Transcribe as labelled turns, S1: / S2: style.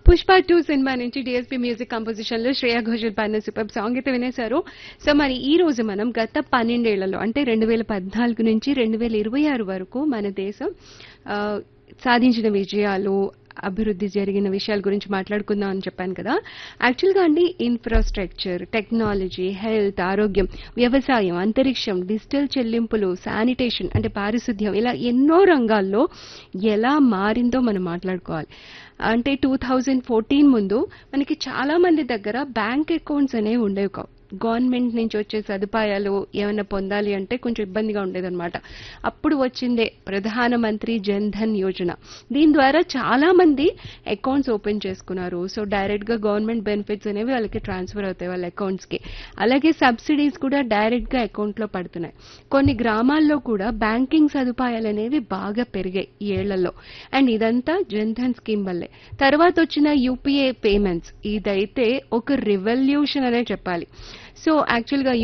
S1: Pushpa two సినిమా నుంచి DSP music composition లో శ్రేయా ఘోషల్ పాడిన సూపర్ సాంగ్ అయితే వినేశారు సో మరి ఈ రోజు మనం గత పన్నెండేళ్లలో అంటే రెండు వేల పద్నాలుగు నుంచి రెండు వేల ఇరవై ఆరు వరకు మన దేశం ఆ, సాధించిన విజయాలు అభివృద్ధి జరిగిన విషయాల గురించి మాట్లాడుకుందాం అని చెప్పాను కదా యాక్చువల్గా అండి ఇన్ఫ్రాస్ట్రక్చర్ టెక్నాలజీ హెల్త్ ఆరోగ్యం వ్యవసాయం అంతరిక్షం డిజిటల్ చెల్లింపులు శానిటేషన్ అంటే పారిశుద్ధ్యం ఇలా ఎన్నో రంగాల్లో ఎలా మారిందో మనం మాట్లాడుకోవాలి అంటే టూ థౌజండ్ ఫోర్టీన్ ముందు మనకి చాలా మంది దగ్గర బ్యాంక్ అకౌంట్స్ అనేవి ఉండేవి కావు గవర్నమెంట్ నుంచి వచ్చే సదుపాయాలు ఏమైనా పొందాలి అంటే కొంచెం ఇబ్బందిగా ఉండేదన్నమాట అప్పుడు వచ్చిందే ప్రధానమంత్రి జన్ ధన్ యోజన దీని ద్వారా చాలా మంది అకౌంట్స్ ఓపెన్ చేసుకున్నారు సో డైరెక్ట్ గా గవర్నమెంట్ బెనిఫిట్స్ అనేవి వాళ్ళకి ట్రాన్స్ఫర్ అవుతాయి వాళ్ళ అకౌంట్స్ కి అలాగే సబ్సిడీస్ కూడా డైరెక్ట్ గా అకౌంట్ లో పడుతున్నాయి కొన్ని గ్రామాల్లో కూడా బ్యాంకింగ్ సదుపాయాలు అనేవి బాగా పెరిగాయి ఈ ఏళ్లలో అండ్ ఇదంతా జన్ ధన్ స్కీమ్ వల్లే తర్వాత వచ్చిన యూపీఏ పేమెంట్స్ ఇదైతే ఒక రివల్యూషన్ అనే చెప్పాలి సో యాక్చువల్గా